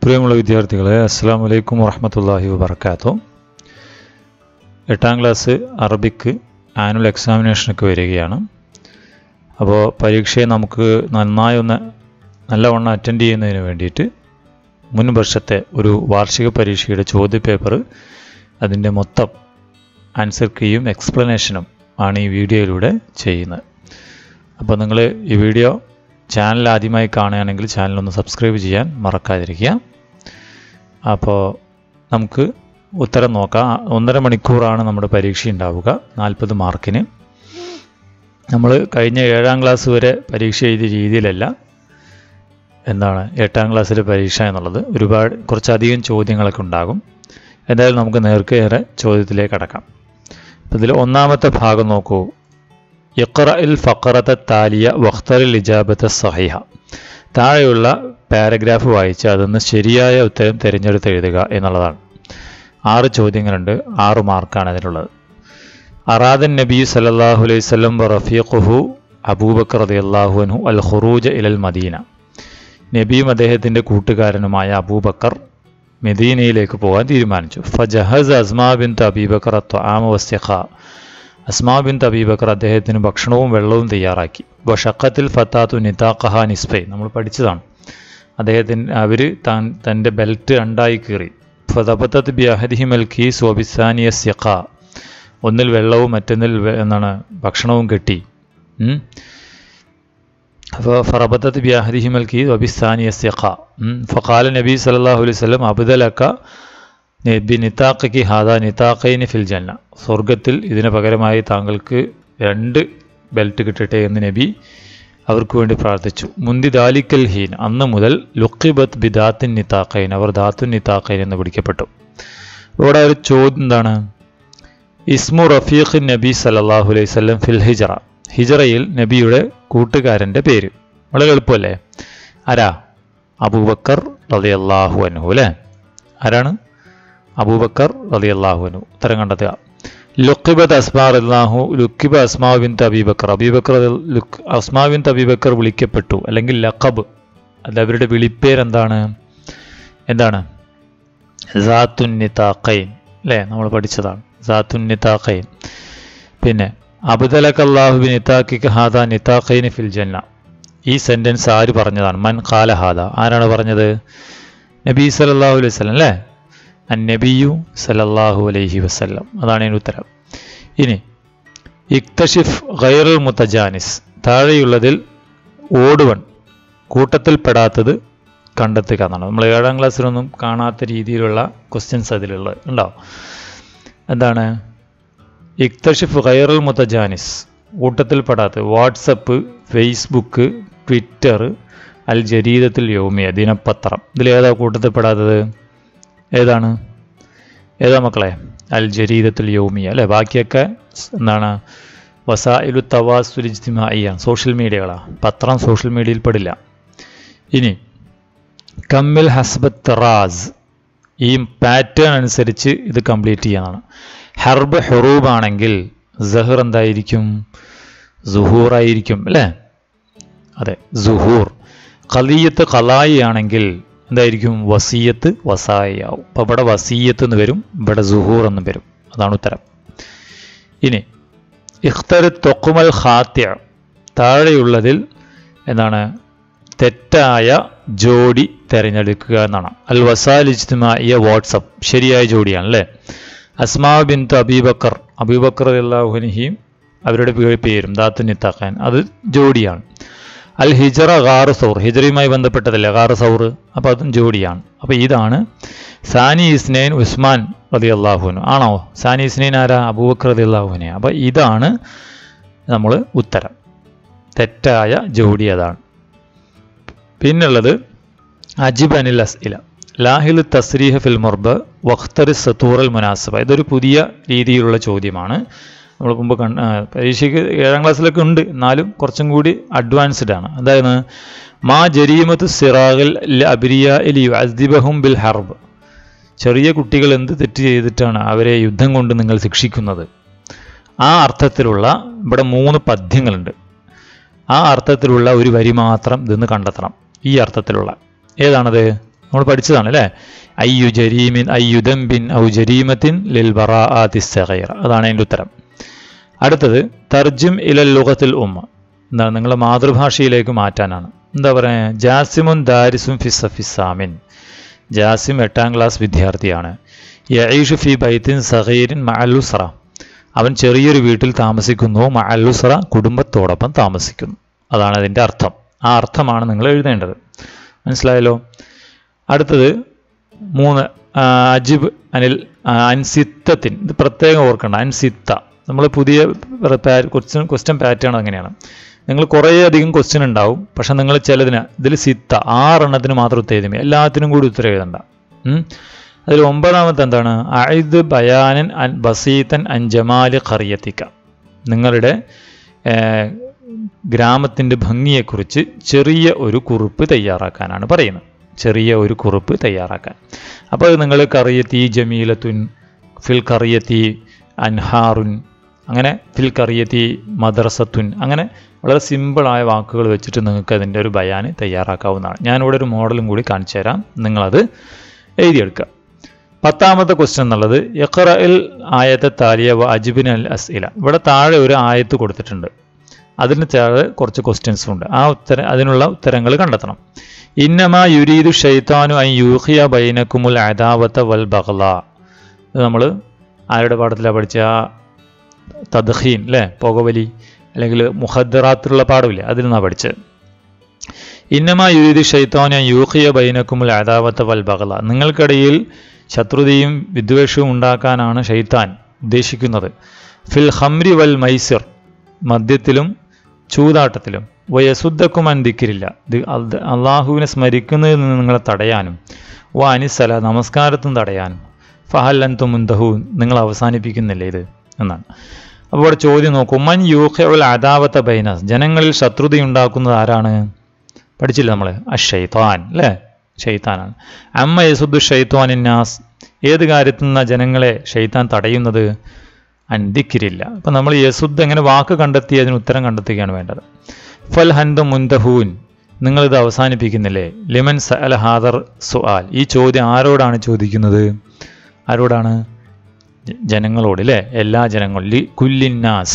പ്രിയമുള്ള വിദ്യാർത്ഥികളെ അസ്സാം വലൈക്കും വറഹമത്തല്ലാഹി വബർക്കാത്തു എട്ടാം ക്ലാസ് അറബിക്ക് ആനുവൽ എക്സാമിനേഷനൊക്കെ വരികയാണ് അപ്പോൾ പരീക്ഷയെ നമുക്ക് നന്നായി ഒന്ന് നല്ലവണ്ണം അറ്റൻഡ് ചെയ്യുന്നതിന് വേണ്ടിയിട്ട് മുൻ വർഷത്തെ ഒരു വാർഷിക പരീക്ഷയുടെ ചോദ്യപേപ്പർ അതിൻ്റെ മൊത്തം ആൻസർ കീയും എക്സ്പ്ലനേഷനും ആണ് ഈ വീഡിയോയിലൂടെ ചെയ്യുന്നത് അപ്പോൾ നിങ്ങൾ ഈ വീഡിയോ ചാനൽ ആദ്യമായി കാണുകയാണെങ്കിൽ ചാനലൊന്ന് സബ്സ്ക്രൈബ് ചെയ്യാൻ മറക്കാതിരിക്കുക അപ്പോൾ നമുക്ക് ഉത്തരം നോക്കാം ഒന്നര മണിക്കൂറാണ് നമ്മുടെ പരീക്ഷ ഉണ്ടാവുക നാൽപ്പത് മാർക്കിന് നമ്മൾ കഴിഞ്ഞ ഏഴാം ക്ലാസ് വരെ പരീക്ഷ എഴുതിയ രീതിയിലല്ല എന്താണ് എട്ടാം ക്ലാസ്സിലെ പരീക്ഷ എന്നുള്ളത് ഒരുപാട് കുറച്ചധികം ചോദ്യങ്ങളൊക്കെ ഉണ്ടാകും എന്തായാലും നമുക്ക് നേർക്കേറെ ചോദ്യത്തിലേക്ക് കടക്കാം അപ്പോൾ ഇതിൽ ഒന്നാമത്തെ ഭാഗം നോക്കൂ ഇഖ്റ ഇൽ ഫഖറത്ത താലിയ വഖ്തറിൽ ഇജാബത്ത സഹിഹ താഴെയുള്ള പാരഗ്രാഫ് വായിച്ച് അതിന്ന് ശരിയായ ഉത്തരം തിരഞ്ഞെടുത്ത് എഴുതുക എന്നുള്ളതാണ് ആറ് ചോദ്യങ്ങളുണ്ട് ആറ് മാർക്കാണ് അതിനുള്ളത് അറാദൻ നബി സല്ലല്ലാഹു അലൈഹി വസല്ലം റഫീഖുഹു അബൂബക്കർ റളിയല്ലാഹു അൻഹു അൽ ഖുറൂജ ഇലൽ മദീന നബിയും അദ്ദേഹത്തിൻ്റെ കൂട്ടുകാരനുമായ അബൂബക്കർ മെദീനയിലേക്ക് പോകാൻ തീരുമാനിച്ചു ഫജഹസ് അസ്മാ ബിൻ അബീബക്കർ ആമ വസ്യഖ അസ്മാ ബിൻ അബീബക്കർ അദ്ദേഹത്തിന് ഭക്ഷണവും വെള്ളവും തയ്യാറാക്കി വഷക്കത്തിൽ ഫത്താത്തു നിതാഖഹ നിസ്ഫൈ നമ്മൾ പഠിച്ചതാണ് അദ്ദേഹത്തിന് അവർ താൻ തൻ്റെ ബെൽറ്റ് രണ്ടായി കീറി ഫതബത്തത്ത് ബി അഹദിഹിം അൽ ഖീസ് ഒബിസാനിയ സിഖ ഒന്നിൽ വെള്ളവും മറ്റൊന്നിൽ എന്താണ് ഭക്ഷണവും കെട്ടി അപ്പോൾ ഫറബത്തത്ത് ബി അഹദിഹിം അൽ ഖീസ് ഒബിസാനിയ സിഖ ഫഖാല നബി സല്ലല്ലാഹു അലൈഹി വസല്ലം അബ്ദലക്ക നബി നിതാഖയ്ക്ക് ഹാദ നിതാഖൈന് ഫിൽ ജന്ന സ്വർഗത്തിൽ ഇതിന് പകരമായി താങ്കൾക്ക് രണ്ട് ബെൽറ്റ് കിട്ടട്ടെ എന്ന് നബി അവർക്ക് വേണ്ടി പ്രാർത്ഥിച്ചു മുന്തി ദാലിക്കൽ ഹീൻ അന്ന് മുതൽ ലുക്കിബത്ത് ബി ദാത്തിൻ നിതാഖൈൻ അവർ ദാത്തുൻ നിതാഖൈൻ എന്ന് വിളിക്കപ്പെട്ടു ഇവിടെ ഒരു ചോദ്യം എന്താണ് ഇസ്മു റഫീഖ് നബി സല്ലല്ലാഹു അലൈഹി വസല്ലം ഫിൽ ഹിജറ ഹിജറയിൽ നബിയുടെ കൂട്ടുകാരൻ്റെ പേര് വളരെ എളുപ്പമല്ലേ ആരാ അബൂബക്കർ റളിയല്ലാഹു അൻഹു അല്ലേ ആരാണ് അബൂബക്കർ റളിയല്ലാഹു അൻഹു ഉത്തരം കണ്ടെത്തുക ലുക്കിബത്ത് അസ്മാർ അല്ലാഹു ലുക്കിബ അസ്മാ ബിൻ അബീബക്കർ അബീബക്കർ അസ്മാ ബിൻ അബീബക്കർ വിളിക്കപ്പെട്ടു അല്ലെങ്കിൽ ലഖബ് അത് അവരുടെ വിളിപ്പേരെന്താണ് എന്താണ് സാത്തുന്നിതാഖൈൻ അല്ലേ നമ്മൾ പഠിച്ചതാണ് സാത്തുന്നിതാഖൈൻ പിന്നെ അബ്ദലക് അള്ളാഹു ബിൻ ഇത്താഖിക്ക് ഹാദ നിതാഖൈന് ഫിൽ ജന്ന ഈ സെൻറ്റൻസ് ആര് പറഞ്ഞതാണ് മൻ ഖാല ഹാദ ആരാണ് പറഞ്ഞത് നബി സല്ലല്ലാഹു അലൈഹി വസല്ലം അല്ലേ അന്നബിയു സലല്ലാഹു അലൈഹി വസല്ലം അതാണ് ഇതിന് ഉത്തരം ഇനി ഇക്തഷിഫ് ഗൈറുൽ മുത്തജാനിസ് താഴെയുള്ളതിൽ ഓടുവൺ കൂട്ടത്തിൽപ്പെടാത്തത് കണ്ടെത്തുക എന്നാണ് നമ്മൾ ഏഴാം ക്ലാസ്സിലൊന്നും കാണാത്ത രീതിയിലുള്ള ക്വസ്റ്റ്യൻസ് അതിലുള്ളത് ഉണ്ടാവും എന്താണ് ഇക്തഷിഫ് ഗൈറുൽ മുത്തജാനിസ് കൂട്ടത്തിൽപ്പെടാത്തത് വാട്സപ്പ് ഫേസ്ബുക്ക് ട്വിറ്റർ അൽ ജരീദത്തിൽ യോമിയ ദിനപത്രം ഇതിലേതാ കൂട്ടത്തിൽപ്പെടാത്തത് ഏതാണ് ഏതാ മക്കളെ അൽ ജരീദത്തുൽ യൗമിയ അല്ലേ ബാക്കിയൊക്കെ എന്താണ് വസായിലു തവാസുൽ ഇജ്തിമായിയാണ് സോഷ്യൽ മീഡിയകളാണ് പത്രം സോഷ്യൽ മീഡിയയിൽ പെടില്ല ഇനി കമ്മിൽ ഹസ്ബത്ത് റാസ് ഈ പാറ്റേൺ അനുസരിച്ച് ഇത് കംപ്ലീറ്റ് ചെയ്യാനാണ് ഹർബ് ഹെറൂബ് ആണെങ്കിൽ സഹർ എന്തായിരിക്കും സുഹൂർ ആയിരിക്കും അല്ലേ അതെ സുഹൂർ ഖലിയത്ത് ഖലായി ആണെങ്കിൽ എന്തായിരിക്കും വസീയത്ത് വസായിയാവും അപ്പോൾ ഇവിടെ വസീയത്ത് എന്ന് വരും ഇവിടെ സുഹൂർ എന്ന് വരും അതാണ് ഉത്തരം ഇനി ഇഖ്തർ തൊക്കുമൽ ഖാത്യ താഴെയുള്ളതിൽ എന്താണ് തെറ്റായ ജോഡി തിരഞ്ഞെടുക്കുക എന്നാണ് അൽ വസാൽ ഇജ്തിമായ വാട്സപ്പ് ശരിയായ ജോഡിയാണ് അല്ലേ അസ്മാ ബിൻ അബീബക്കർ അബീബക്കർ അള്ളാഹുനഹിയും അവരുടെ പേരും ദാത്തു നിത്താഖാൻ അത് ജോഡിയാണ് അൽ ഹിജറ ഗാറ് സൗർ ഹിജറയുമായി ബന്ധപ്പെട്ടതല്ലേ ഗാറ് സൗർ അപ്പോൾ അതും ജോഡിയാണ് അപ്പോൾ ഇതാണ് സാനി ഇസ്നൈൻ ഉസ്മാൻ റതി അള്ളാഹുനു ആണോ സാനി ഇസ്നൈൻ ആരാ അബൂബക്കർ റതി അള്ളാഹുനെ അപ്പോൾ ഇതാണ് നമ്മൾ ഉത്തരം തെറ്റായ ജോഡി അതാണ് പിന്നുള്ളത് അജിബ് അനിൽ അസ്ഇല ലാഹിൽ തസ്രീഹ ഫിൽ മുർബ് വഖ്തറി സത്തൂറൽ മുനാസബ ഇതൊരു പുതിയ രീതിയിലുള്ള ചോദ്യമാണ് നമ്മൾ മുമ്പ് കണ്ട പരീക്ഷയ്ക്ക് ഏഴാം ക്ലാസ്സിലൊക്കെ ഉണ്ട് എന്നാലും കുറച്ചും കൂടി അഡ്വാൻസ്ഡ് ആണ് അതായത് മാ ജരീമത്ത് സിറാഖിൽ അബിരിയ എലി അസ്ദിബഹും ബിൽ ഹർബ് ചെറിയ കുട്ടികൾ എന്ത് തെറ്റ് ചെയ്തിട്ടാണ് അവരെ യുദ്ധം കൊണ്ട് നിങ്ങൾ ശിക്ഷിക്കുന്നത് ആ അർത്ഥത്തിലുള്ള ഇവിടെ മൂന്ന് പദ്യങ്ങളുണ്ട് ആ അർത്ഥത്തിലുള്ള ഒരു വരി മാത്രം ഇതെന്ന് കണ്ടെത്തണം ഈ അർത്ഥത്തിലുള്ള ഏതാണത് നമ്മൾ പഠിച്ചതാണ് അല്ലേ അയ്യു ജരീമിൻ അയ്യുദംബിൻ ഔ ജരീമത്തിൻ ലിൽ ബറാഅത്തി സഗീറ അതാണ് അതിൻ്റെ ഉത്തരം അടുത്തത് തർജും ഇലൽ ലുഗത്തിൽ ഉമ്മ എന്താണ് നിങ്ങളുടെ മാതൃഭാഷയിലേക്ക് മാറ്റാനാണ് എന്താ പറയുക ജാസിമുൻ ദാരിസും ഫിസ ഫിസാമിൻ ജാസിം എട്ടാം ക്ലാസ് വിദ്യാർത്ഥിയാണ് യഈഷു ഫി ബൈത്തിൻ സഹീരിൻ മഅല്ലുസ്ര അവൻ ചെറിയൊരു വീട്ടിൽ താമസിക്കുന്നു മഅല്ലുസ്ര കുടുംബത്തോടൊപ്പം താമസിക്കുന്നു അതാണ് അതിൻ്റെ അർത്ഥം ആ അർത്ഥമാണ് നിങ്ങൾ എഴുതേണ്ടത് മനസ്സിലായല്ലോ അടുത്തത് മൂന്ന് ആ, അജിബ് അനിൽ ആ, അൻസിത്തത്തിൻ ഇത് പ്രത്യേകം ഓർക്കണം അൻസിത്ത നമ്മൾ പുതിയ ക്വസ്റ്റ്യൻ ക്വസ്റ്റ്യൻ പാറ്റേൺ അങ്ങനെയാണ് നിങ്ങൾ കുറേ അധികം ക്വസ്റ്റ്യൻ ഉണ്ടാവും പക്ഷെ നിങ്ങൾ ചിലതിന് ഇതിൽ സിത്ത ആറെണ്ണത്തിന് മാത്രം ഉത്തരം എഴുതി എല്ലാത്തിനും കൂടി ഉത്തരം എഴുതണ്ട ഉം. അതിൽ ഒമ്പതാമത്തെ എന്താണ് അയിദ് ബയാനൻ അൻ ബസീത്തൻ അൻ ജമാലി ഖറിയത്തിക്ക നിങ്ങളുടെ ഏർ, ഗ്രാമത്തിൻ്റെ ഭംഗിയെക്കുറിച്ച് ചെറിയ ഒരു കുറിപ്പ് തയ്യാറാക്കാനാണ് പറയുന്നത് ചെറിയ ഒരു കുറിപ്പ് തയ്യാറാക്കാൻ അപ്പോൾ അത് നിങ്ങൾ കറിയത്തി ജമീലത്തുൻ ഫിൽ കറിയത്തി അൻഹാറുൻ അങ്ങനെ ഫിൽ കറിയത്തി മദ്രസത്തുൻ അങ്ങനെ വളരെ സിമ്പിളായ വാക്കുകൾ വെച്ചിട്ട് നിങ്ങൾക്ക് അതിൻ്റെ ഒരു ബയാന് തയ്യാറാക്കാവുന്നതാണ് ഞാനിവിടെ ഒരു മോഡലും കൂടി കാണിച്ചു തരാം നിങ്ങളത് എഴുതിയെടുക്കുക പത്താമത്തെ ക്വസ്റ്റ്യൻ എന്നുള്ളത് യഖറൽ ആയത്തെ താലിയ വ അജിബിൻ അൽ അസ്ഇല ഇവിടെ താഴെ ഒരു ആയത്ത് കൊടുത്തിട്ടുണ്ട് അതിന് താഴെ കുറച്ച് ക്വസ്റ്റ്യൻസും ഉണ്ട് ആ ഉത്തരം അതിനുള്ള ഉത്തരങ്ങൾ കണ്ടെത്തണം ഇന്നമ യുരീദു ഷെയ്ത്താനു ഐ യൂഹിയ ബൈനക്കുമുൽ അദാവത്ത വൽ ബഹ്ല ഇത് നമ്മൾ ആരുടെ പാഠത്തിലാണ് പഠിച്ച ആ തദ്ഹീൻ അല്ലേ പുകവലി അല്ലെങ്കിൽ മുഹദ്ദറാത്തുള്ള പാഠമില്ലേ അതിൽ നിന്നാണ് പഠിച്ചത് ഇന്നമ യുരീദു ഷെയ്ത്താനു ഐ യൂഹിയ ബൈനക്കുമുൽ അദാവത്ത വൽ ബഹ്ല നിങ്ങൾക്കിടയിൽ ശത്രുതയും വിദ്വേഷവും ഉണ്ടാക്കാനാണ് ഷെയ്ത്താൻ ഉദ്ദേശിക്കുന്നത് ഫിൽ ഹംരി വൽ മൈസിർ മദ്യത്തിലും ചൂതാട്ടത്തിലും വയസുദ്ധക്കും അന്തിക്കിരില്ല ഇത് അൽ- അള്ളാഹുവിനെ സ്മരിക്കുന്നതിൽ നിന്ന് നിങ്ങളെ തടയാനും വ അനിസല നമസ്കാരത്തും തടയാനും ഫഹല്ലന്തു മുന്തഹു നിങ്ങൾ അവസാനിപ്പിക്കുന്നില്ലേ ഇത് എന്നാണ് അപ്പോൾ ഇവിടെ ചോദ്യം നോക്കൂ മൻ യൂഹുൽ അദാവത്ത ബൈനസ് ജനങ്ങളിൽ ശത്രുതയുണ്ടാക്കുന്നത് ആരാണ് പഠിച്ചില്ല നമ്മൾ അഷെയ്ത്താൻ അല്ലേ ഷെയ്ത്താനാണ് അമ്മ യസുദ്ദു ഷെയ്ത്വാനിന്നാസ് ഏത് കാര്യത്തിൽ നിന്നാണ് ജനങ്ങളെ ഷെയ്ത്താൻ തടയുന്നത് അന്തിക്കിരില്ല അപ്പം നമ്മൾ യസുദ് എങ്ങനെ വാക്ക് കണ്ടെത്തി അതിന് ഉത്തരം കണ്ടെത്തുകയാണ് വേണ്ടത് ഫൽ ഹന്ദു മുന്തഹൂൻ നിങ്ങളിത് അവസാനിപ്പിക്കുന്നില്ലേ ലിമൻ സഅൽ ഹാദർ സുആൽ ഈ ചോദ്യം ആരോടാണ് ചോദിക്കുന്നത് ആരോടാണ് ജ- ജനങ്ങളോട് അല്ലേ എല്ലാ ജനങ്ങളും ലി കുല്ലിന്നാസ്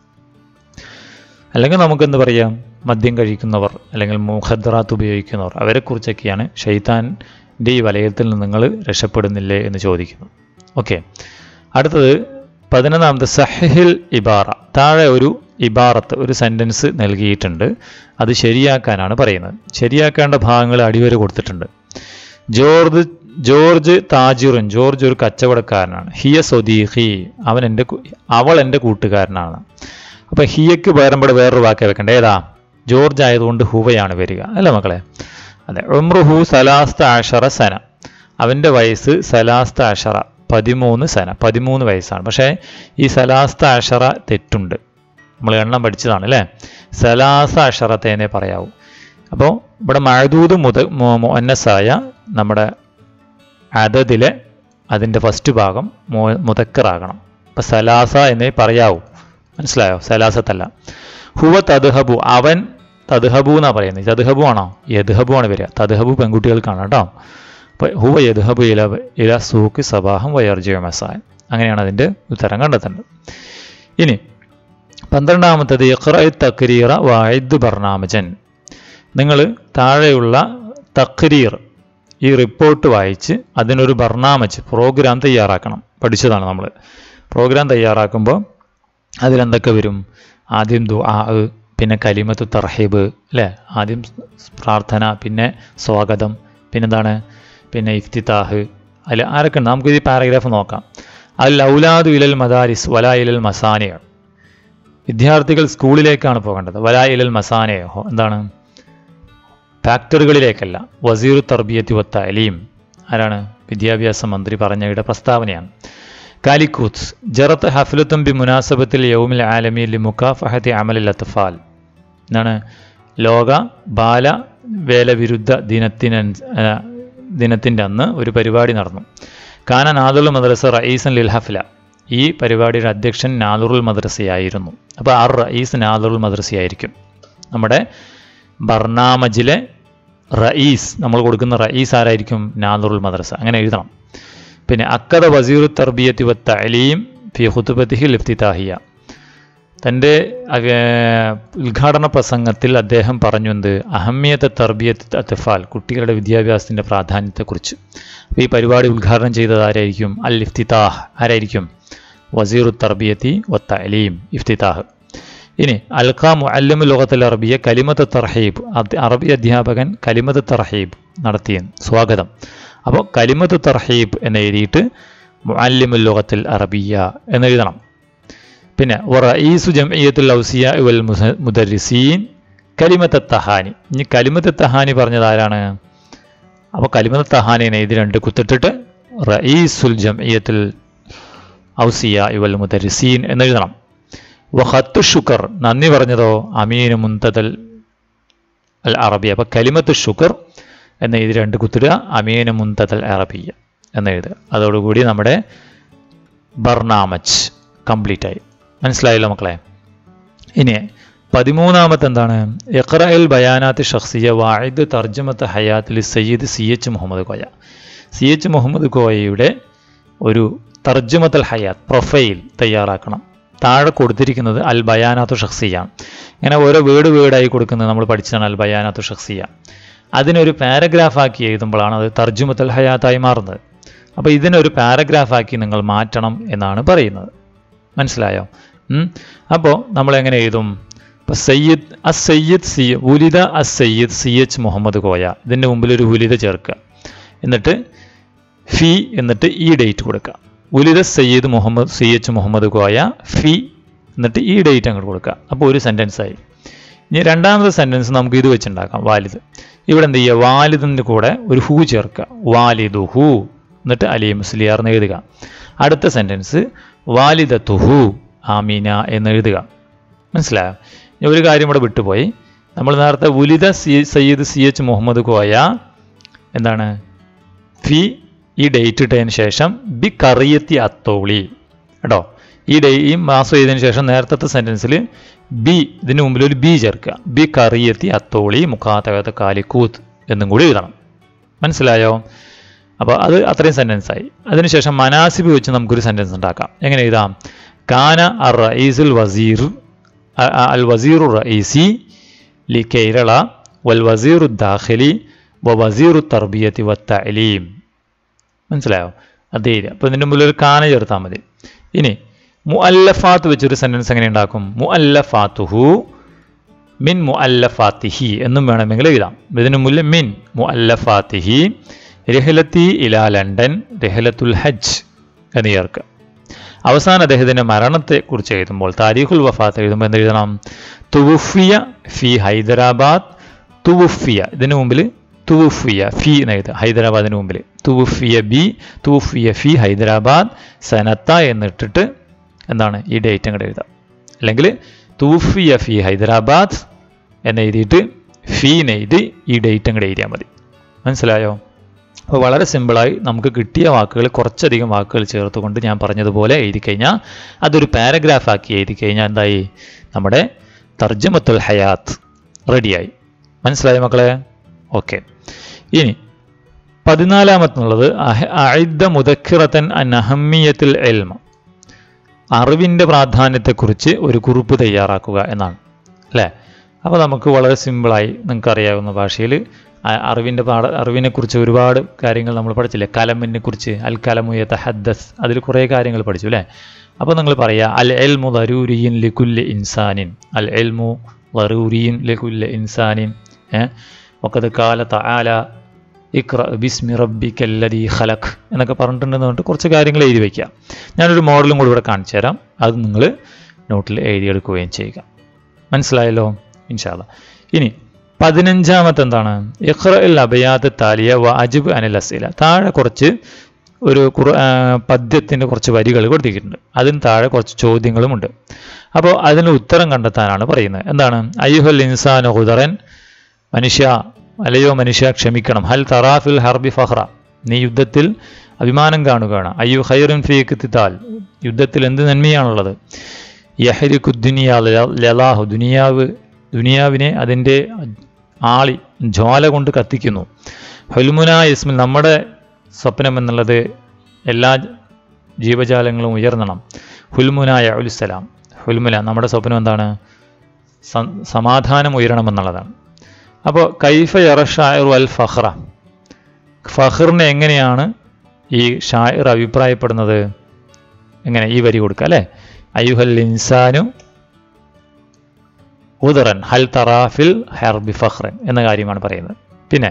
അല്ലെങ്കിൽ നമുക്ക് എന്ത് പറയാം മദ്യം കഴിക്കുന്നവർ അല്ലെങ്കിൽ മുഖദ്റാത്ത് ഉപയോഗിക്കുന്നവർ അവരെക്കുറിച്ചൊക്കെയാണ് ഷെയ്ത്താൻ്റെ ഈ വലയത്തിൽ നിന്ന് നിങ്ങൾ രക്ഷപ്പെടുന്നില്ലേ എന്ന് ചോദിക്കുന്നു ഓക്കെ അടുത്തത് പതിനൊന്നാമത് സഹിൽ ഇബാറ താഴെ ഒരു ഇബാറത്ത് ഒരു സെൻറ്റൻസ് നൽകിയിട്ടുണ്ട് അത് ശരിയാക്കാനാണ് പറയുന്നത് ശരിയാക്കേണ്ട ഭാഗങ്ങൾ അടിവര കൊടുത്തിട്ടുണ്ട് ജോർജ് ജോർജ് താജിറുൻ ജോർജ് ഒരു കച്ചവടക്കാരനാണ് ഹിയ സ്വദീഹി അവൻ എൻ്റെ കു- അവൾ എൻ്റെ കൂട്ടുകാരനാണ് അപ്പൊ ഹിയക്ക് പകരം ഇവിടെ വേറൊരു വാക്ക് വെക്കണ്ടേ ഏതാ ജോർജ് ആയതുകൊണ്ട് ഹുവയാണ് വരിക അല്ലേ മക്കളെ അതെ ഉമ്രുഹു സലാസ്ത ആഷറ സന അവൻ്റെ വയസ്സ് സലാസ്ത ആഷറ പതിമൂന്ന് സന പതിമൂന്ന് വയസ്സാണ് പക്ഷേ ഈ സലാസ്ത ആഷറ തെറ്റുണ്ട് നമ്മൾ എണ്ണം പഠിച്ചതാണ് അല്ലേ സലാസ അഷറത്തേനെ പറയാവൂ അപ്പോൾ ഇവിടെ മഴദൂത് മുത മുന്നസായ നമ്മുടെ അതതിലെ അതിൻ്റെ ഫസ്റ്റ് ഭാഗം മു- മുതക്കറാകണം അപ്പം സലാസ എന്നേ പറയാവൂ മനസ്സിലായോ സലാസത്തല്ല ഹുവ തദ്ഹബു അവൻ തദ്ഹബു എന്നാ പറയുന്നത് തദ്ഹബു ആണോ യദ്ഹബു ആണ് വരിക തദ്ഹബു പെൺകുട്ടികൾക്കാണ് കേട്ടോ അപ്പോൾ ഹുവ യദ്ഹബു ഇല ഇല സൂക്ക് സബാഹം വയർജയ മസാൻ അങ്ങനെയാണ് അതിൻ്റെ ഉത്തരം കണ്ടെത്തേണ്ടത് ഇനി പന്ത്രണ്ടാമത്തത് ഇഖ്റ തക്രീറ വായിദ് ബർണാമജൻ നിങ്ങൾ താഴെയുള്ള തക്രീർ ഈ റിപ്പോർട്ട് വായിച്ച് അതിനൊരു ബർണാമജ് പ്രോഗ്രാം തയ്യാറാക്കണം പഠിച്ചതാണ് നമ്മൾ പ്രോഗ്രാം തയ്യാറാക്കുമ്പോൾ അതിലെന്തൊക്കെ വരും ആദ്യം ദുആ പിന്നെ കലിമത്തു തർഹീബ് അല്ലേ ആദ്യം പ്രാർത്ഥന പിന്നെ സ്വാഗതം പിന്നെന്താണ് പിന്നെ ഇഫ്തിതാഹ് അതിൽ ആരൊക്കെ ഉണ്ട് നമുക്ക് ഈ പാരഗ്രാഫ് നോക്കാം അൽ ഔലാദു ഇലൽ മദാരിസ് വലാ ഇലൽ മസാനിയ വിദ്യാർത്ഥികൾ സ്കൂളിലേക്കാണ് പോകേണ്ടത് വലാ ഇലൽ മസാനയോ എന്താണ് ഫാക്ടറികളിലേക്കല്ല വസീറു തർബിയത്തി വ തലീം ആരാണ് വിദ്യാഭ്യാസ മന്ത്രി പറഞ്ഞയുടെ പ്രസ്താവനയാണ് കാലിക്കൂത്ത് ജറത്ത് ഹഫ്ലത്തും ബി മുനാസബത്തിൽ യൗമിൽ ആലമി ലി മുക്കാഫഹത്തി അമലിൽ അത്ഫാൽ എന്താണ് ലോക ബാല വേലവിരുദ്ധ ദിനത്തിന് ദിനത്തിൻ്റെ അന്ന് ഒരു പരിപാടി നടന്നു കാന നാദുൽ മദ്രസ റയീസൻ ലിൽ ഹഫ്ല ഈ പരിപാടിയുടെ അധ്യക്ഷൻ നാദുറുൽ മദ്രസയായിരുന്നു അപ്പോൾ ആ റയീസ് നാദുറുൽ മദ്രസയായിരിക്കും നമ്മുടെ ബർണാമജിലെ റയീസ് നമ്മൾ കൊടുക്കുന്ന റയീസ് ആരായിരിക്കും നാദുറുൽ മദ്രസ അങ്ങനെ എഴുതണം പിന്നെ അക്കദ വസീർ തർബിയത്തി വ തലീം ഫി ഹുത്തുബത്തിഹി ലിഫ്തിതാഹിയ തൻ്റെ ഉദ്ഘാടന പ്രസംഗത്തിൽ അദ്ദേഹം പറഞ്ഞു എന്ത് അഹമ്മിയത്തെ തർബിയത്ത് അത്തഫാൽ കുട്ടികളുടെ വിദ്യാഭ്യാസത്തിൻ്റെ പ്രാധാന്യത്തെക്കുറിച്ച് അപ്പോൾ ഈ പരിപാടി ഉദ്ഘാടനം ചെയ്തത് ആരായിരിക്കും അൽ ഇഫ്തിതാഹ് ആരായിരിക്കും വസീറു തർബിയത്തി വ തലീം ഇഫ്തിതാഹ് ഇനി അൽഖാ മുഅല്ലിമു ലോകത്തിൽ അറബിയ കലിമത്ത് തർഹീബ് അറബി അധ്യാപകൻ കലിമത്ത് തർഹീബ് നടത്തിയ സ്വാഗതം അപ്പോൾ കലിമത്ത് തർഹീബ് എന്ന് എഴുതിയിട്ട് മുഅല്ലിമു ലോകത്തിൽ അറബിയ എന്ന് എഴുതണം പിന്നെ റഈസു ജംഇയ്യത്തുൽ ഔസിയ വൽ മുദരിസീൻ കലിമത്ത് തഹാനി ഇനി കലിമത്ത് തഹാനി പറഞ്ഞത് ആരാണ് അപ്പോൾ കലിമത്ത് തഹാനിനെ ഇത് രണ്ട് കുത്തിട്ടിട്ട് റഈസുൽ ജംഇയ്യത്തുൽ ഔസിയ വൽ മുദരിസീൻ എന്ന് എഴുതണം വഹത്തു ഷുക്കർ നന്ദി പറഞ്ഞതോ അമീന് മുന്തതൽ അൽ അറബിയ അപ്പോൾ കലിമത്ത് ഷുക്കർ എന്ന് ഇത് രണ്ട് കുത്തിടുക അമീന് മുന്തതൽ അറബിയ എന്ന് എഴുതുക അതോടുകൂടി നമ്മുടെ ബർണാമച്ച് കംപ്ലീറ്റ് ആയി മനസ്സിലായല്ലോ മക്കളെ ഇനി പതിമൂന്നാമത്തെ എന്താണ് ഇഖ്റൽ ബയാനാത്ത് ഷഖ്സിയ വാഹിദ് തർജ്ജമത്ത് ഹയാത്തിൽ Sayyid C H Muhammad Koya C H Muhammad കോയയുടെ ഒരു തർജ്ജമത്തൽ ഹയാത്ത് പ്രൊഫൈൽ തയ്യാറാക്കണം താഴെ കൊടുത്തിരിക്കുന്നത് അൽ ബയാനാത്തു ഷഖ്സിയാണ് ഇങ്ങനെ ഓരോ വേർഡ് വേർഡായി കൊടുക്കുന്നത് നമ്മൾ പഠിച്ചതാണ് അൽ ബയാനാത്തു ഷഖ്സിയ അതിനൊരു പാരഗ്രാഫാക്കി എഴുതുമ്പോഴാണ് അത് തർജ്ജുമത്തൽ ഹയാത്തായി മാറുന്നത് അപ്പോൾ ഇതിനൊരു പാരഗ്രാഫാക്കി നിങ്ങൾ മാറ്റണം എന്നാണ് പറയുന്നത് മനസ്സിലായോ അപ്പോൾ നമ്മൾ എങ്ങനെ എഴുതും ഇപ്പോൾ സയ്യിദ് അസ് സയ്യിദ് സി ഉലിത അസ് സയ്യിദ് സി എച്ച് മുഹമ്മദ് കോയ ഇതിൻ്റെ മുമ്പിൽ ഒരു ഉലിത ചേർക്കുക എന്നിട്ട് ഫി എന്നിട്ട് ഈ ഡേറ്റ് കൊടുക്കുക ഉലിത സയ്യിദ് മുഹമ്മദ് സി എച്ച് മുഹമ്മദ് കോയ ഫി എന്നിട്ട് ഈ ഡേറ്റ് അങ്ങോട്ട് കൊടുക്കുക അപ്പോൾ ഒരു സെൻറ്റൻസ് ആയി ഇനി രണ്ടാമത്തെ സെൻറ്റൻസ് നമുക്ക് ഇത് വെച്ചുണ്ടാക്കാം വാലിദ് ഇവിടെ എന്ത് ചെയ്യുക വാലിദിൻ്റെ കൂടെ ഒരു ഹൂ ചേർക്കുക വാലിദു ഹു എന്നിട്ട് അലി മുസ്ലിയാർ എന്ന് എഴുതുക അടുത്ത സെൻറ്റൻസ് വാലിദത്തുഹു ആമീന എന്ന് എഴുതുക മനസ്സിലായോ ഇനി ഒരു കാര്യം ഇവിടെ വിട്ടുപോയി നമ്മൾ നേരത്തെ ഉലിത C Sayyid C H Muhammad Koya എന്താണ് ഫി ഈ ഡേറ്റ് ഇട്ടതിന് ശേഷം ബി കറിയത്തി അത്തോളി കേട്ടോ ഈ ഡേ ഈ മാസം ചെയ്തതിന് ശേഷം നേരത്തെ സെൻറ്റൻസിൽ ബി ഇതിന് മുമ്പിൽ ഒരു ബി ചേർക്കുക ബി കറിയത്തി അത്തോളി മുഖാത്തകത്ത് കാലിക്കൂത്ത് എന്നും കൂടി എഴുതണം മനസ്സിലായോ അപ്പോൾ അത് അത്രയും സെൻറ്റൻസ് ആയി അതിനുശേഷം മനാസിബ് വെച്ച് നമുക്കൊരു സെൻറ്റൻസ് ഉണ്ടാക്കാം എങ്ങനെ എഴുതാം കാന അർ റഈസുൽ വസീർ അൽ വസീറു റഈസി ലി കേരള വൽ വസീറു ദാഖിലി വ വസീറു തർബിയത്തി വ തലീം മനസ്സിലായോ അതേ അപ്പോൾ ഇതിൻ്റെ മുമ്പിൽ ഒരു കാന ചേർത്താൽ മതി ഇനി മുഅല്ലഫാത്ത് വെച്ചൊരു സെൻറ്റൻസ് എങ്ങനെ ഉണ്ടാക്കും മുഅല്ലഫാത്തുഹു മിൻ മുഅല്ലഫാത്തിഹി എന്നും വേണമെങ്കിൽ എഴുതാം ഇതിന് മുന്നിൽ മിൻ മുഅല്ലഫാത്തിഹി രഹലത്തി ഇലാ ലണ്ടൻ രഹലത്തുൽ ഹജ്ജ് എന്ന് ചേർക്കുക അവസാന അദ്ദേഹത്തിൻ്റെ മരണത്തെക്കുറിച്ച് എഴുതുമ്പോൾ താരീഖുൽ വഫാത്ത് എഴുതുമ്പോൾ എന്ത് എഴുതണം തുവുഫിയ ഫി ഹൈദരാബാദ് തുവുഫിയ ഇതിന് മുമ്പിൽ തുവുഫിയ ഫി എന്ന് എഴുതുക ഹൈദരാബാദിന് മുമ്പിൽ തുവുഫിയ ബി തുവുഫിയ ഫി ഹൈദരാബാദ് സനത്ത എന്നിട്ടിട്ട് എന്താണ് ഈ ഡേറ്റ് അങ്ങോട്ട് എഴുതാം അല്ലെങ്കിൽ തൂഫിയ ഫി ഹൈദരാബാദ് എന്ന് എഴുതിയിട്ട് ഫീ എഴുതി ഈ ഡേറ്റ് അങ്ങോട്ട് എഴുതിയാൽ മതി മനസ്സിലായോ അപ്പോൾ വളരെ സിമ്പിളായി നമുക്ക് കിട്ടിയ വാക്കുകൾ കുറച്ചധികം വാക്കുകൾ ചേർത്തുകൊണ്ട് ഞാൻ പറഞ്ഞതുപോലെ എഴുതി കഴിഞ്ഞാൽ അതൊരു പാരഗ്രാഫാക്കി എഴുതി കഴിഞ്ഞാൽ എന്തായി നമ്മുടെ തർജ്ജമത്തുൽ ഹയാത്ത് റെഡിയായി മക്കളെ ഓക്കെ ഇനി പതിനാലാമത്തുള്ളത് അഹിദ്ദ മുദക്കിറത്തൻ അൻ അഹമ്മിയത്തിൽ എൽമ അറിവിൻ്റെ പ്രാധാന്യത്തെക്കുറിച്ച് ഒരു കുറിപ്പ് തയ്യാറാക്കുക എന്നാണ് അല്ലേ അപ്പോൾ നമുക്ക് വളരെ സിമ്പിളായി നിങ്ങൾക്ക് അറിയാവുന്ന ഭാഷയിൽ അറിവിൻ്റെ പാഠ അറിവിനെക്കുറിച്ച് ഒരുപാട് കാര്യങ്ങൾ നമ്മൾ പഠിച്ചില്ലേ കലമിനെ കുറിച്ച് അൽ കലമുയ തഹദ്ദസ് അതിൽ കുറേ കാര്യങ്ങൾ പഠിച്ചു അല്ലേ അപ്പോൾ നിങ്ങൾ പറയുക അൽ എൽമു ദരൂരിയിൻ ലിക്കുല്ല് ഇൻസാനിൻ അൽ എൽമു ദറൂരിയിൻ ലിക്കുല്ല് ഇൻസാനിൻ ഒക്കത് കാല തആല ഇക്ര ബിസ്മി റബ്ബിക്കല്ലതി ഖലഖ് എന്നൊക്കെ പറഞ്ഞിട്ടുണ്ടെന്ന് പറഞ്ഞിട്ട് കുറച്ച് കാര്യങ്ങൾ എഴുതി വയ്ക്കുക ഞാനൊരു മോഡലും കൂടി ഇവിടെ കാണിച്ചു തരാം അത് നിങ്ങൾ നോട്ടിൽ എഴുതിയെടുക്കുകയും ചെയ്യുക മനസ്സിലായല്ലോ ഇൻഷാല്ല ഇനി പതിനഞ്ചാമത്തെ എന്താണ് ഇഖ്റ അൽ അബയാത്ത് താലിയ വ അജിബ് അനിൽ അസീല താഴെ കുറച്ച് ഒരു കുറ പദ്യത്തിൻ്റെ കുറച്ച് വരികൾ കൊടുത്തിട്ടുണ്ട് അതിന് താഴെ കുറച്ച് ചോദ്യങ്ങളുമുണ്ട് അപ്പോൾ അതിന് ഉത്തരം കണ്ടെത്താനാണ് പറയുന്നത് എന്താണ് അയ്യുഹൽ ഇൻസാൻ ഹുദറൻ മനുഷ്യ അല്ലയോ മനുഷ്യ ക്ഷമിക്കണം ഹൽ തറാഫിൽ ഹർബി ഫഹ്റ നീ യുദ്ധത്തിൽ അഭിമാനം കാണുകയാണ് അയ്യു ഹൈറുൻ ഫീക്ക് തിത്താൽ യുദ്ധത്തിൽ എന്ത് നന്മയാണുള്ളത് യഹരിക്കു ദുനിയ ലലാഹു ദുനിയാവ് ദുനിയാവിനെ അതിൻ്റെ ആളി ജ്വാല കൊണ്ട് കത്തിക്കുന്നു ഹുൽമുന ഇസ്മിൽ നമ്മുടെ സ്വപ്നം എന്നുള്ളത് എല്ലാ ജീവജാലങ്ങളും ഉയർന്നണം ഹുൽമുനായ ഉലുസലാം ഹുൽമുന നമ്മുടെ സ്വപ്നം എന്താണ് സം- സമാധാനം ഉയരണമെന്നുള്ളതാണ് അപ്പോൾ കൈഫ യറ ഷായർ അൽ ഫഹ്റ ഫഹ്റിനെ എങ്ങനെയാണ് ഈ ഷായർ അഭിപ്രായപ്പെടുന്നത് എങ്ങനെ ഈ വരി കൊടുക്കുക അല്ലേ അയ്യുഹൽ ഇൻസാനു ഉദറൻ ഹൽ തറാഫിൽ ഹെർബി ഫഹ്റൻ എന്ന കാര്യമാണ് പറയുന്നത് പിന്നെ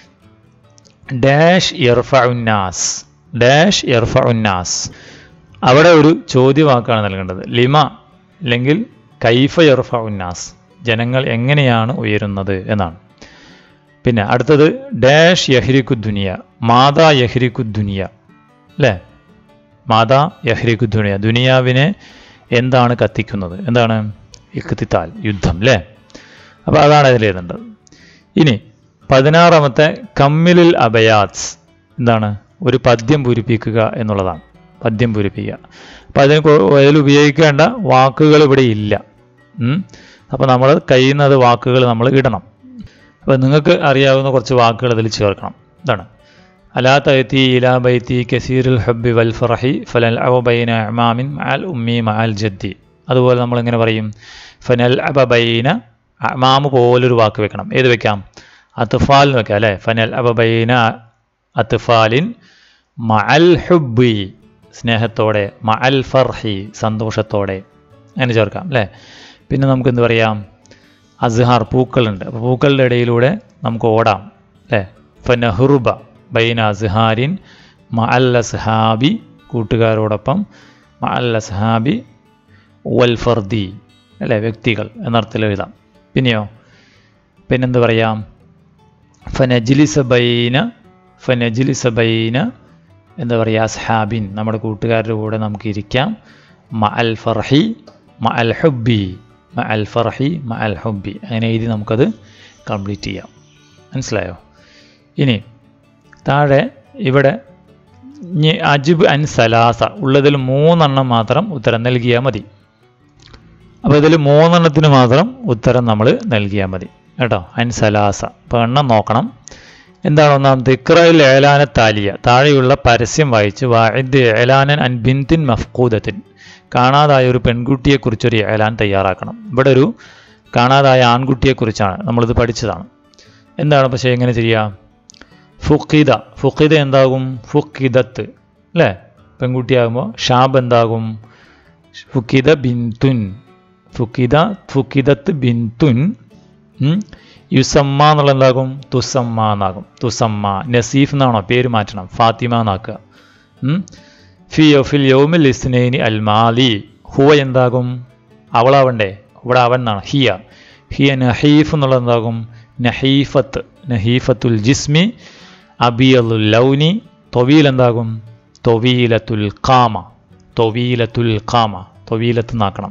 ഡാഷ് ഇർഫഉന്നാസ് ഡാഷ് ഇർഫഉന്നാസ് അവിടെ ഒരു ചോദ്യവാക്കാണ് നൽകേണ്ടത് ലിമ അല്ലെങ്കിൽ കൈഫ ഇർഫഉന്നാസ് ജനങ്ങൾ എങ്ങനെയാണ് ഉയരുന്നത് എന്നാണ് പിന്നെ അടുത്തത് ഡാഷ് യഹ്രിക്കു ദുനിയ മാതാ യഹ്രിക്കു ദുനിയ അല്ലേ മാതാ യഹ്രിക്കു ദുനിയ ദുനിയാവിനെ എന്താണ് കത്തിക്കുന്നത് എന്താണ് ഇഖ്തിത്താൽ യുദ്ധം അല്ലേ അപ്പോൾ അതാണ് അതിൽ എഴുതേണ്ടത് ഇനി പതിനാറാമത്തെ കമ്മിലിൽ അബയാത്സ് എന്താണ് ഒരു പദ്യം പൂരിപ്പിക്കുക എന്നുള്ളതാണ് പദ്യം പൂരിപ്പിക്കുക അപ്പം അതിന് കൊ- അതിൽ ഉപയോഗിക്കേണ്ട വാക്കുകൾ ഇവിടെ ഇല്ല അപ്പോൾ നമ്മൾ കഴിയുന്നത് വാക്കുകൾ നമ്മൾ ഇടണം അപ്പോൾ നിങ്ങൾക്ക് അറിയാവുന്ന കുറച്ച് വാക്കുകൾ അതിൽ ചേർക്കണം ഇതാണ് അലാ തയത്തി ഇലാ ബൈത്തി കസീറുൽ ഹബ്ബി വൽ ഫറഹി ഫലൽ അവ ബൈന അമാമിൻ മഅൽ ഉമ്മി മഅൽ ജദ്ദി അതുപോലെ നമ്മൾ എങ്ങനെ പറയും ഫനൽ അബ ബൈന അമാമ് പോലൊരു വാക്ക് വെക്കണം ഏത് വെക്കാം അത്ഫാൽ എന്ന് വെക്കാം അല്ലേ ഫനൽ അബ ബൈന അത്ഫാലിൻ മഅൽ ഹുബ്ബി സ്നേഹത്തോടെ മഅൽ ഫർഹി സന്തോഷത്തോടെ അങ്ങനെ ചേർക്കാം അല്ലേ പിന്നെ നമുക്ക് എന്ത് പറയാം അസ്ഹാർ പൂക്കളുണ്ട് അപ്പോൾ പൂക്കളുടെ ഇടയിലൂടെ നമുക്ക് ഓടാം അല്ലേ ഫനഹുറുബ ബൈന അസ്ഹാരിൻ മഅൽ അസ്ഹാബി കൂട്ടുകാരോടൊപ്പം മഅൽ അസ്ഹാബി വൽ ഫർദി അല്ലേ വ്യക്തികൾ എന്നർത്ഥത്തിൽ എഴുതാം പിന്നെയോ പിന്നെന്ത് പറയാം ഫനജ്ലിസ ബൈന ഫനജ്ലിസ ബൈന എന്താ പറയുക അസ്ഹാബിൻ നമ്മുടെ കൂട്ടുകാരുടെ കൂടെ നമുക്ക് ഇരിക്കാം മ അൽ ഫർഹി മ അൽ ഹുബി മ അൽ ഫർഹി മ അൽ ഹുബി അങ്ങനെ എഴുതി നമുക്കത് കംപ്ലീറ്റ് ചെയ്യാം മനസ്സിലായോ ഇനി താഴെ ഇവിടെ ഇനി അജിബ് അൻ സലാസ ഉള്ളതിൽ മൂന്നെണ്ണം മാത്രം ഉത്തരം നൽകിയാൽ മതി അപ്പോൾ ഇതിൽ മൂന്നെണ്ണത്തിന് മാത്രം ഉത്തരം നമ്മൾ നൽകിയാൽ മതി കേട്ടോ അൻ സലാസ അപ്പോൾ എണ്ണം നോക്കണം എന്താണ് ഒന്നാം ദിക്റയിൽ ഏലാന താലിയ താഴെയുള്ള പരസ്യം വായിച്ച് വാഇദ് ഏലാനൻ അൻ ബിന്തിൻ മഫ്കൂദത്തിൻ കാണാതായ ഒരു പെൺകുട്ടിയെക്കുറിച്ചൊരു ഏലാൻ തയ്യാറാക്കണം ഇവിടെ ഒരു കാണാതായ ആൺകുട്ടിയെക്കുറിച്ചാണ് നമ്മളിത് പഠിച്ചതാണ് എന്താണ് പക്ഷേ എങ്ങനെ ചെയ്യുക ഫുക്കിദ ഫുക്കിദ എന്താകും ഫുക്കിദത്ത് അല്ലേ പെൺകുട്ടിയാകുമ്പോൾ ഷാബ് എന്താകും ഫുക്കിദ ബിന്തുൻ ഫുക്കിദ ഫുക്കിദത്ത് ബിന്തുൻ ഉം. യുസമ്മ എന്നുള്ള എന്താകും തുസമ്മ എന്നാകും തുസമ്മ നസീഫ് എന്നാണോ പേര് മാറ്റണം ഫാത്തിമ എന്നാക്കുക ഉം. ഫി ഫിൽ യൗമിൽ ഇസ്നൈനി അൽ മാലി ഹുവ എന്താകും അവളാവണ്ടേ ഇവിടെ അവൻ എന്നാണ് ഹിയ ഹിയ നഹീഫ് എന്നുള്ളത് എന്താകും നഹീഫത്ത് നഹീഫത്തുൽ ജിസ്മി അബിയലുൽ ലൗനി തൊവീൽ എന്താകും തൊവീലത്തുൽ കാമ തൊവീലത്തുൽ കാമ തൊവീലത്ത് എന്നാക്കണം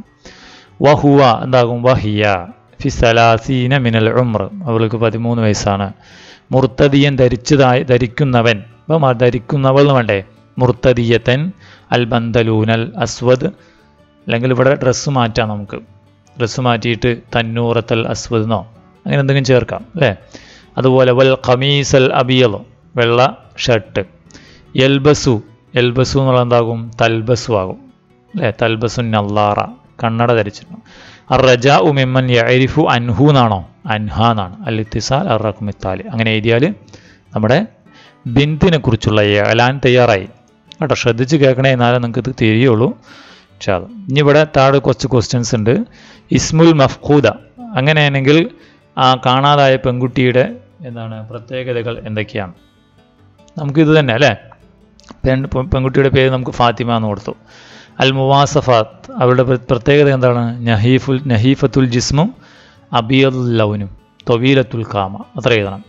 വഹുവ എന്താകും വഹിയ ഫി സലാസീന മിനൽ ഉമ്ര അവൾക്ക് പതിമൂന്ന് വയസ്സാണ് മുർത്തദിയൻ ധരിച്ചതായി ധരിക്കുന്നവൻ അപ്പം ആ ധരിക്കുന്നവൾ എന്ന് വേണ്ടേ മുർത്തദിയത്തൻ അൽ ബന്തലൂനൽ അസ്വദ് അല്ലെങ്കിൽ ഇവിടെ ഡ്രസ്സ് മാറ്റാം നമുക്ക് ഡ്രസ്സ് മാറ്റിയിട്ട് തന്നൂറത്തൽ അസ്വദ് എന്നോ അങ്ങനെ എന്തെങ്കിലും ചേർക്കാം അല്ലേ അതുപോലെ വൽ ഖമീസൽ അബിയലോ വെള്ള ഷർട്ട് എൽബസു എൽബസു എന്നുള്ള എന്താകും തൽബസു ആകും അല്ലേ തൽബസു നല്ലാറ കണ്ണട ധരിച്ചിരുന്നു അർ റജ ഉമിമ്മൻ യരിഫു അൻഹു എന്നാണോ അൻഹ എന്നാണ് അൽ ഇത്തിസാൽ അർ റഖ്മിത്താല് അങ്ങനെ എഴുതിയാൽ നമ്മുടെ ബിന്ദിനെ കുറിച്ചുള്ള ഏലാൻ തയ്യാറായി കേട്ടോ ശ്രദ്ധിച്ച് കേൾക്കണേ എന്നാലേ നിങ്ങൾക്ക് ഇത് തിരിയുള്ളൂ പക്ഷേ അത് ഇനി ഇവിടെ താഴെ കുറച്ച് ക്വസ്റ്റ്യൻസ് ഉണ്ട് ഇസ്മുൽ മഫ്ഖൂദ അങ്ങനെയാണെങ്കിൽ ആ കാണാതായ പെൺകുട്ടിയുടെ എന്താണ് പ്രത്യേകതകൾ എന്തൊക്കെയാണ് നമുക്കിത് തന്നെ അല്ലേ പെൺ പെൺകുട്ടിയുടെ പേര് നമുക്ക് ഫാത്തിമ എന്ന് കൊടുത്തു അൽ മുവാസഫാത്ത് അവരുടെ പ്ര- പ്രത്യേകത എന്താണ് നഹീഫുൽ നഹീഫത്തുൽ ജിസ്മും അബിയൽ ലൗനും തൊവീലത്തുൽ കാമ അത്ര എഴുതണം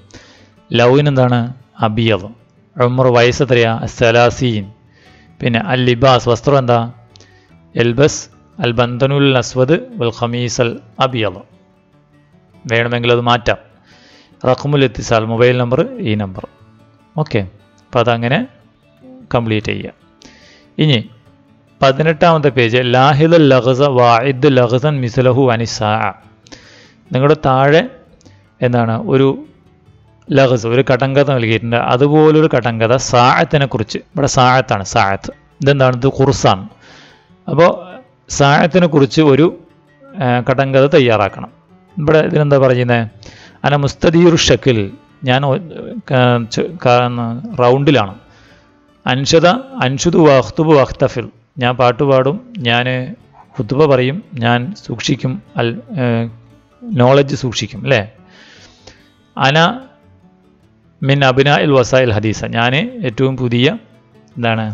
ലൗൻ എന്താണ് അബിയൽ ഉമർ വയസ്സ് എത്രയാ സലാസീൻ പിന്നെ അൽ ലിബാസ് വസ്ത്രം എന്താ എൽബസ് അൽ ബന്തനുൽ അസ്വദ് വൽ ഖമീസ് അൽ അബിയൽ വേണമെങ്കിൽ അത് മാറ്റാം റഖ്മുൽ എത്തിസാൽ മൊബൈൽ നമ്പർ ഈ നമ്പർ ഓക്കെ അപ്പോൾ അതങ്ങനെ കംപ്ലീറ്റ് ചെയ്യുക ഇനി പതിനെട്ടാമത്തെ പേജ് ലാഹിദ് ലഹസ വാഹിദ് ലഹസൻ മിസലഹു അനിസാ നിങ്ങളുടെ താഴെ എന്താണ് ഒരു ലഹസ് ഒരു കടങ്കഥ നൽകിയിട്ടുണ്ട് അതുപോലൊരു കടങ്കഥ സാഴത്തിനെ കുറിച്ച് ഇവിടെ സാഴത്താണ് സാഴത്ത് ഇതെന്താണ് ഇത് കുർസാണ് അപ്പോൾ സാഴത്തിനെ കുറിച്ച് ഒരു ആ, കടങ്കഥ തയ്യാറാക്കണം ഇവിടെ ഇതിനെന്താ പറയുന്നത് അന മുസ്തദീർ ഷക്കിൽ ഞാൻ ഒ- ക- ച- ക- റൗണ്ടിലാണ് അൻഷത അൻഷുദു വഖ്തുബു വഖ്തഫിൽ ഞാൻ പാട്ട് പാടും ഞാൻ ഹുത്തുബ പറയും ഞാൻ സൂക്ഷിക്കും അൽ നോളജ് സൂക്ഷിക്കും അല്ലേ അന മിൻ അബിന ഇൽ വസായിൽ ഹദീസ ഞാൻ ഏറ്റവും പുതിയ എന്താണ്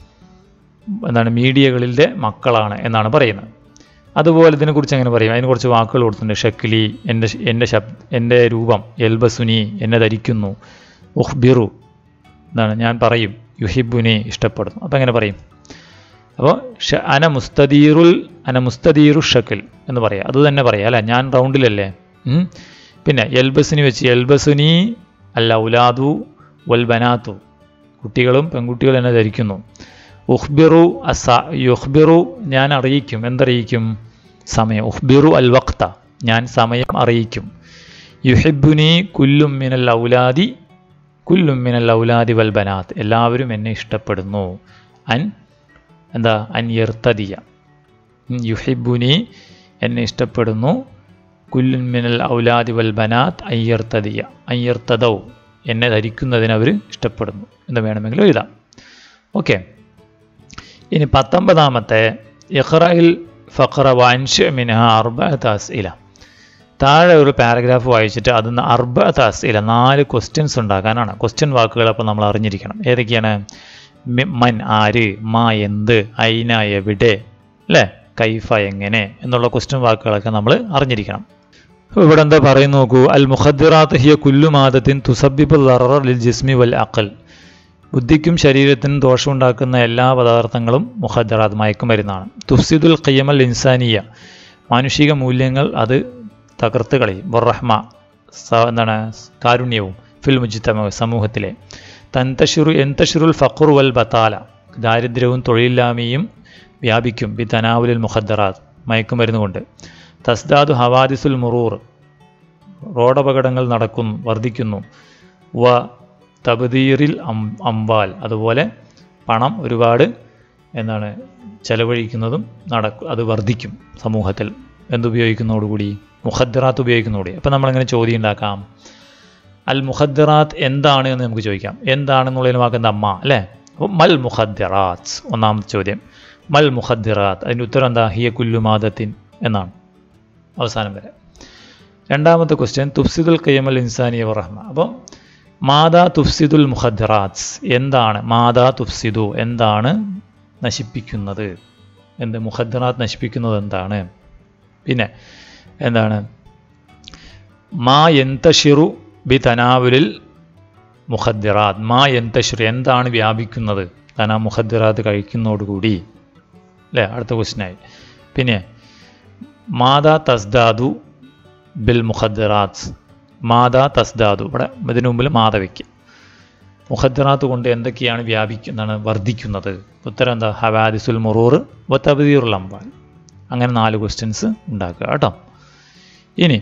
എന്താണ് മീഡിയകളിലെ മക്കളാണ് എന്നാണ് പറയുന്നത് അതുപോലെ ഇതിനെക്കുറിച്ച് എങ്ങനെ പറയും അതിന് കുറച്ച് വാക്കുകൾ കൊടുത്തിട്ടുണ്ട് ഷക്കിലി എൻ്റെ ഷ- എൻ്റെ ശബ് എൻ്റെ രൂപം എൽബസുനി എന്നെ ധരിക്കുന്നു ഉഹ്ബിറു എന്താണ് ഞാൻ പറയും യുഹിബുനി ഇഷ്ടപ്പെടുന്നു അപ്പം എങ്ങനെ പറയും അപ്പോൾ ഷ അന മുസ്തദീറുൽ അന മുസ്തദീറു ഷക്കിൽ എന്ന് പറയാം അത് തന്നെ പറയാം അല്ല ഞാൻ റൗണ്ടിലല്ലേ ഉം. പിന്നെ എൽബസിനി വെച്ച് എൽബസുനി അല്ല ഉലാദു വൽ ബനാത്തു കുട്ടികളും പെൺകുട്ടികളും എന്നെ ധരിക്കുന്നു ഉഹ്ബിറു അസ യുഹ്ബിറു ഞാൻ അറിയിക്കും എന്തറിയിക്കും സമയം ഉഹ്ബിറു അൽ വക്ത ഞാൻ സമയം അറിയിക്കും യുഹിബുനി കുല്ലും മിനൽ ഔലാദി കുല്ലും മിനൽ ഔലാദി വൽ ബനാത്ത് എല്ലാവരും എന്നെ ഇഷ്ടപ്പെടുന്നു അൻ എന്താ അൻ യർത്തദിയ യുഹിബുനി എന്നെ ഇഷ്ടപ്പെടുന്നു കുല്ലുൻ മിനൽ ഔലാദി വൽ ബനാത്ത് അയ്യർത്തദിയ അയ്യർത്തദൗ എന്നെ ധരിക്കുന്നതിന് അവർ ഇഷ്ടപ്പെടുന്നു എന്ന് വേണമെങ്കിൽ എഴുതാം ഓക്കെ ഇനി പത്തൊമ്പതാമത്തെ ഇഖ്റയിൽ ഫഖറ വാൻഷ് മിനഹ അർബഅത്ത് അസ്ഇല താഴെ ഒരു പാരഗ്രാഫ് വായിച്ചിട്ട് അതിൽ അർബഅത്ത് അസ്ഇല നാല് ക്വസ്റ്റ്യൻസ് ഉണ്ടാക്കാനാണ് ക്വസ്റ്റ്യൻ വാക്കുകൾ അപ്പോൾ നമ്മൾ അറിഞ്ഞിരിക്കണം ഏതൊക്കെയാണ് മി- മൻ ആര് മാ എന്ത് ഐന എവിടെ അല്ലേ കൈഫ എങ്ങനെ എന്നുള്ള ക്വസ്റ്റ്യൻ വാക്കുകളൊക്കെ നമ്മൾ അറിഞ്ഞിരിക്കണം അപ്പോൾ ഇവിടെ എന്താ പറയുന്നു നോക്കൂ അൽ മുഖദ്ദിറാത്ത് ഹിയ കുല്ലു മാദത്തിൻ തുസബിബുൽ ദറർ ലിൽ ജിസ്മി വൽ അഖൽ ബുദ്ധിക്കും ശരീരത്തിനും ദോഷമുണ്ടാക്കുന്ന എല്ലാ പദാർത്ഥങ്ങളും മുഖദ്ദറാത്ത് മയക്കുമരുന്നാണ് തുഫ്സിദുൽ ഖയ്യമൽ ഇൻസാനിയ മാനുഷിക മൂല്യങ്ങൾ അത് തകർത്ത് കളയും ബൊറഹ്മ സ എന്താണ് കാരുണ്യവും ഫിൽ മുജിത്തമ സമൂഹത്തിലെ തന്തഷിറു എന്തഷിറുൽ ഫഖുർ വൽ ബത്താല ദാരിദ്ര്യവും തൊഴിലില്ലായ്മയും വ്യാപിക്കും ബി തനാവുലിൽ മുഖദ്ദറാത്ത് മയക്കുമരുന്ന് കൊണ്ട് തസ്ദാദു ഹവാദിസുൽ മുറൂർ റോഡപകടങ്ങൾ നടക്കുന്നു വർദ്ധിക്കുന്നു വ തബദീറിൽ അം അംവാൽ അതുപോലെ പണം ഒരുപാട് എന്താണ് ചെലവഴിക്കുന്നതും നടക്കും അത് വർദ്ധിക്കും സമൂഹത്തിൽ എന്തുപയോഗിക്കുന്നതോടുകൂടി മുഖദ്ദറാത്ത് ഉപയോഗിക്കുന്നതോടുകൂടി അപ്പം നമ്മളെങ്ങനെ ചോദ്യം ഉണ്ടാക്കാം അൽ മുഖദ്ദറാത്ത് എന്താണ് എന്ന് നമുക്ക് ചോദിക്കാം എന്താണെന്നുള്ളതിന് വാക്കുന്ന അമ്മ അല്ലേ അപ്പോൾ മൽ മുഖദ്ദറാത്ത് ഒന്നാമത്തെ ചോദ്യം മൽ മുഖദ്ദറാത്ത് അതിൻ്റെ ഉത്തരം എന്താ ഹിയ കുല്ലുമാദത്തിൻ എന്നാണ് അവസാനം വരെ രണ്ടാമത്തെ ക്വസ്റ്റ്യൻ തുഫ്സിദുൽ കയ്യമൽ ഇൻസാനിയ റഹ്മ അപ്പം മാതാ തുഫ്സിദുൽ മുഖദ്ദറാത്ത് എന്താണ് മാതാ തുഫ്സിദു എന്താണ് നശിപ്പിക്കുന്നത് എന്ത് മുഖദ്ദറാത്ത് നശിപ്പിക്കുന്നത് എന്താണ് പിന്നെ എന്താണ് മാ എന്തഷിറു ബി തനാവുലിൽ മുഖദ്ദിറാത്ത് മാ എന്തഷിറു എന്താണ് വ്യാപിക്കുന്നത് തനാ മുഖദ്ദിറാത്ത് കഴിക്കുന്നതോടുകൂടി അല്ലേ അടുത്ത ക്വസ്റ്റ്യനായി പിന്നെ മാതാ തസ്ദാദു ബിൽ മുഖദ്ദിറാത്ത് മാതാ തസ്ദാദു ഇവിടെ ഇതിനു മുമ്പിൽ മാത വയ്ക്കുക മുഖദ്ദിറാത്ത് കൊണ്ട് എന്തൊക്കെയാണ് വ്യാപിക്കുന്നതാണ് വർദ്ധിക്കുന്നത് ഉത്തരം എന്താ ഹവാദിസുൽ മുറൂർ വത്തബദീറുൽ അംബാൽ അങ്ങനെ നാല് ക്വസ്റ്റ്യൻസ് ഉണ്ടാക്കുക കേട്ടോ ഇനി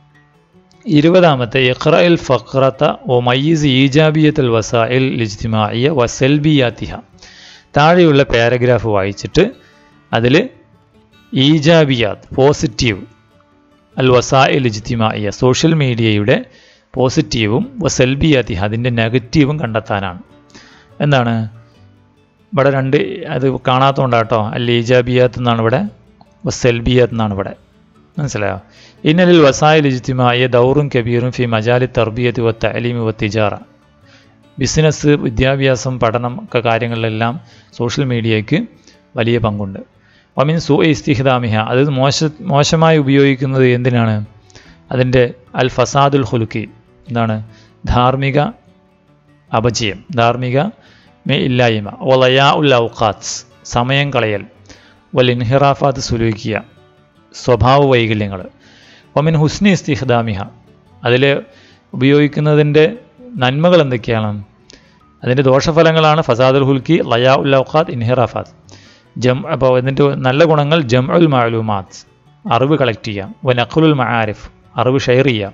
ഇരുപതാമത്തെ ഇഖ്റയിൽ ഫഖ്റത്ത ഒ മയ്യിസ് ഈജാബിയത്തുൽ വസായിൽ ലിജ്തിമാഇയ വസൽബിയാത്തിഹ താഴെയുള്ള പാരഗ്രാഫ് വായിച്ചിട്ട് അതിൽ ഈജാബിയാത്ത് പോസിറ്റീവ് അൽ വസായിൽ ഇജ്തിമാഇയ സോഷ്യൽ മീഡിയയുടെ പോസിറ്റീവും വസൽബിയാത്തിഹ അതിൻ്റെ നെഗറ്റീവും കണ്ടെത്താനാണ് എന്താണ് ഇവിടെ രണ്ട് അത് കാണാത്തതുകൊണ്ടാട്ടോ അൽ ഈജാബിയാത്ത് എന്നാണ് ഇവിടെ വസൽബിയാത്ത് എന്നാണ് ഇവിടെ മനസ്സിലായോ ഇന്നലിൽ വസായിൽ ഇജ്തിമായ ദൗറും കബീറും ഫി മജാലി തർബിയത്ത് വ തലീമി വ തിജാറ ബിസിനസ് വിദ്യാഭ്യാസം പഠനം ഒക്കെ കാര്യങ്ങളിലെല്ലാം സോഷ്യൽ മീഡിയയ്ക്ക് വലിയ പങ്കുണ്ട് വമിൻ സു ഇസ്തിഹിദാമിഹ അത് മോശ മോശമായി ഉപയോഗിക്കുന്നത് എന്തിനാണ് അതിൻ്റെ അൽ ഫസാദുൽ ഹുലുക്കി എന്താണ് ധാർമ്മിക അപജയം ധാർമ്മിക മേ ഇല്ലായ്മ ഒലയാ ഉൽ ഔഖാത്ത് സമയം കളയൽ വൽ ഇൻഹിറാഫാത്ത് സുലൂക്കിയ സ്വഭാവ വൈകല്യങ്ങൾ ഒമിൻ ഹുസ്നി ഇസ്തിഹ്ദാമിഹ അതിൽ ഉപയോഗിക്കുന്നതിൻ്റെ നന്മകൾ എന്തൊക്കെയാണ് അതിൻ്റെ ദോഷഫലങ്ങളാണ് ഫസാദുൽ ഹുൽക്കി ലയാ ഉൽ ഔഖാത്ത് ഇൻഹിറാഫാത്ത് ജം അപ്പോൾ ഇതിൻ്റെ നല്ല ഗുണങ്ങൾ ജം ഉൽ മാലൂമാത്ത് അറിവ് കളക്ട് ചെയ്യുക വ നഖുലുൽ മആരിഫ് അറിവ് ഷെയർ ചെയ്യുക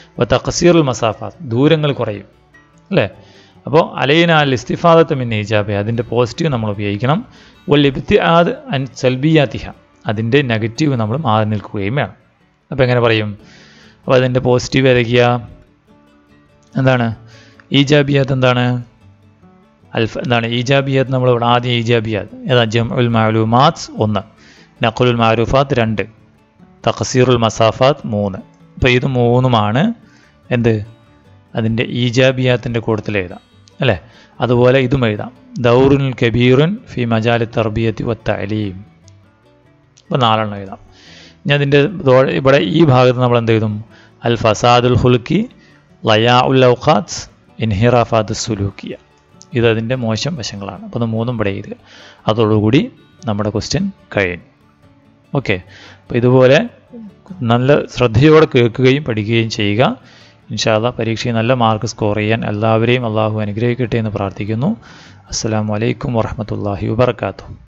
അപ്പോൾ തഖസീറുൽ മസാഫാത്ത് ദൂരങ്ങൾ കുറയും അല്ലേ അപ്പോൾ അലൈന അൽ ഇസ്തിഫാദത്ത് മിൻ ഈജാബെ അതിൻ്റെ പോസിറ്റീവ് നമ്മൾ ഉപയോഗിക്കണം ഒൽ ഇബ്തി ആദ് അൻ സൽബിയാത്തിഹ അതിൻ്റെ നെഗറ്റീവ് നമ്മൾ മാറി നിൽക്കുകയും വേണം അപ്പോൾ എങ്ങനെ പറയും അപ്പോൾ അതിൻ്റെ പോസിറ്റീവ് ഏതൊക്കെയാ എന്താണ് ഈജാബിയാത്ത് എന്താണ് അൽഫ എന്താണ് ഈജാബിയാത്ത് നമ്മളിവിടെ ആദ്യം ഈജാബിയാത്ത് ഏതാ ജംഉൽ മാലൂമാത്ത് ഒന്ന് നഖുലുൽ മാരൂഫാത്ത് രണ്ട് തഖസീറുൽ മസാഫാത്ത് മൂന്ന് അപ്പോൾ ഇത് മൂന്നുമാണ് എന്ത് അതിൻ്റെ ഈജാബിയാത്തിൻ്റെ കൂട്ടത്തിൽ എഴുതാം അല്ലേ അതുപോലെ ഇതും എഴുതാം ദൗറുൻ കബീറുൻ ഫി മജാലി തർബിയത്തി വ തലീം അപ്പോൾ നാലെണ്ണം എഴുതാം ഇനി അതിൻ്റെ ദോ- ഇവിടെ ഈ ഭാഗത്ത് നമ്മൾ എന്ത് എഴുതും അൽ ഫസാദുൽ ഹുൽക്കി ലയാ ഉൽ ഔഖാത്ത് ഇൻഹിറാഫാദ് സുലൂക്കിയ ഇത് അതിൻ്റെ മോശം വശങ്ങളാണ് അപ്പോൾ അത് മൂന്നും ഇവിടെ എഴുതുക അതോടുകൂടി നമ്മുടെ ക്വസ്റ്റ്യൻ കഴിഞ്ഞു ഓക്കെ അപ്പോൾ ഇതുപോലെ നല്ല ശ്രദ്ധയോടെ കേൾക്കുകയും പഠിക്കുകയും ചെയ്യുക ഇൻഷാല്ല പരീക്ഷയിൽ നല്ല മാർക്ക് സ്കോർ ചെയ്യാൻ എല്ലാവരെയും അള്ളാഹു അനുഗ്രഹിക്കട്ടെ എന്ന് പ്രാർത്ഥിക്കുന്നു അസ്സാം വലൈക്കും വാഹമത്തല്ലാഹി വാബർക്കാത്തു